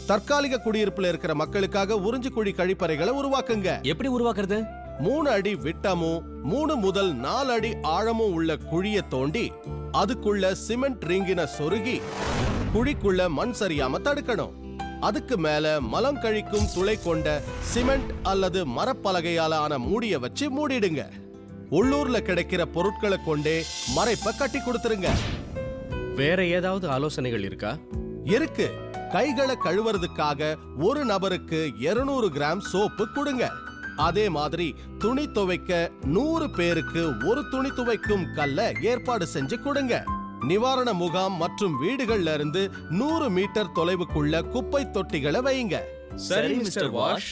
தற்காலிக குடியிருப்புல இருக்கிற மக்களுக்காக உறிஞ்சு குழி கழிப்பறைகளை உருவாக்குங்க எப்படி உருவாக்குறது மூணு அடி விட்டமும் மூணு முதல் நாலு அடி ஆழமும் உள்ள குழிய தோண்டி அதுக்குள்ள சிமெண்ட் ரிங்கின சொருகி குழிக்குள்ள மண் சரியாம தடுக்கணும் அதுக்கு மேல மலம் கழிக்கும் துளை கொண்ட சிமெண்ட் அல்லது மரப்பலகையால ஆன மூடிய வச்சு மூடிடுங்க உள்ளூர்ல கிடைக்கிற பொருட்களை கொண்டே மறைப்ப கட்டி கொடுத்துருங்க வேற ஏதாவது ஆலோசனைகள் இருக்கா இருக்கு கைகளை கழுவுறதுக்காக ஒரு நபருக்கு 200 கிராம் சோப்பு கொடுங்க அதே மாதிரி துணி துவைக்க நூறு பேருக்கு ஒரு துணி துவைக்கும் கல்ல ஏற்பாடு செஞ்சு கொடுங்க நிவாரண முகாம் மற்றும் வீடுகள்ல இருந்து நூறு மீட்டர் தொலைவுக்குள்ள குப்பை தொட்டிகளை வைங்க சரி மிஸ்டர் வாஷ்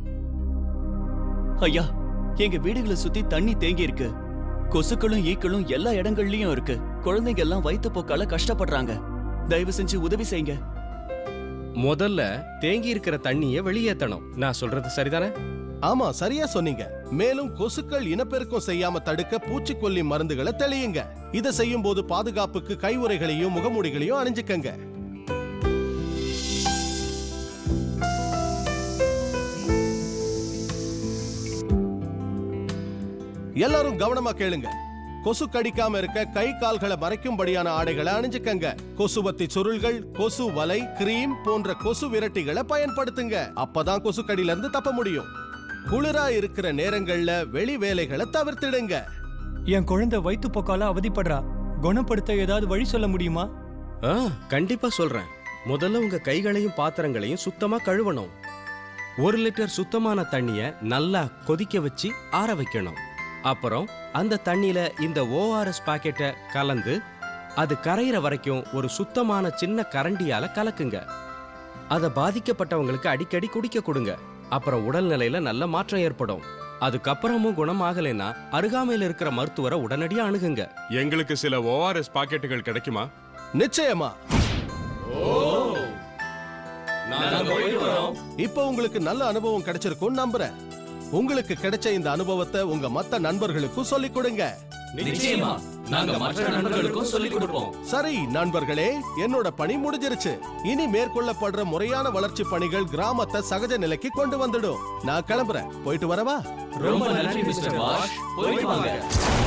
ஐயா எங்க வீடுகளை சுத்தி தண்ணி தேங்கி இருக்கு கொசுக்களும் ஈக்களும் எல்லா இடங்கள்லயும் இருக்கு குழந்தைங்க எல்லாம் வயிற்று போக்கால கஷ்டப்படுறாங்க தயவு செஞ்சு உதவி செய்யுங்க முதல்ல தேங்கி இருக்கிற தண்ணியை வெளியேத்தணும் நான் சொல்றது சரிதானே ஆமா சரியா சொன்னீங்க மேலும் கொசுக்கள் இனப்பெருக்கம் செய்யாம தடுக்க பூச்சிக்கொல்லி மருந்துகளை தெளியுங்க இதை செய்யும் போது பாதுகாப்புக்கு கையுறைகளையும் முகமூடிகளையும் அணிஞ்சுக்கங்க எல்லாரும் கவனமா கேளுங்க கொசு கடிக்காம இருக்க கை கால்களை மறைக்கும்படியான ஆடைகளை அணிஞ்சுக்கங்க கொசுவத்தி சுருள்கள் கொசு வலை கிரீம் போன்ற கொசு விரட்டிகளை பயன்படுத்துங்க அப்பதான் கொசு கடியில இருந்து தப்ப முடியும் குளிரா இருக்கிற நேரங்கள்ல வெளி வேலைகளை தவிர்த்திடுங்க என் குழந்தை வயிற்றுப்போக்கால அவதிப்படுறா குணப்படுத்த ஏதாவது வழி சொல்ல முடியுமா ஆ கண்டிப்பா சொல்றேன் முதல்ல உங்க கைகளையும் பாத்திரங்களையும் சுத்தமா கழுவணும் ஒரு லிட்டர் சுத்தமான தண்ணிய நல்லா கொதிக்க வச்சு ஆற வைக்கணும் அப்புறம் அந்த தண்ணியில இந்த ஓஆர்எஸ் பாக்கெட்டை கலந்து அது கரையிற வரைக்கும் ஒரு சுத்தமான சின்ன கரண்டியால கலக்குங்க அதை பாதிக்கப்பட்டவங்களுக்கு அடிக்கடி குடிக்க கொடுங்க அப்புறம் உடல்நிலையில நல்ல மாற்றம் ஏற்படும் அதுக்கப்புறமும் குணமாகலைன்னா அருகாமையில் இருக்கிற மருத்துவரை உடனடியா அணுகுங்க எங்களுக்கு சில ஓஆர்எஸ் பாக்கெட்டுகள் கிடைக்குமா நிச்சயமா இப்போ உங்களுக்கு நல்ல அனுபவம் கிடைச்சிருக்கும் நம்புறேன் உங்களுக்கு கிடைச்ச இந்த அனுபவத்தை உங்க மத்த நண்பர்களுக்கும் சொல்லிக் கொடுங்க நிச்சயமா நாங்க மற்ற நண்பர்களுக்கும் சொல்லிக் கொடுப்போம் சரி நண்பர்களே என்னோட பணி முடிஞ்சிருச்சு இனி மேற்கொள்ளப்படுற முறையான வளர்ச்சி பணிகள் கிராமத்தை சகஜ நிலைக்கு கொண்டு வந்துடும் நான் கிளம்புறேன் போயிட்டு வரவா ரொம்ப நன்றி மிஸ்டர் வாஷ் போயிட்டு வாங்க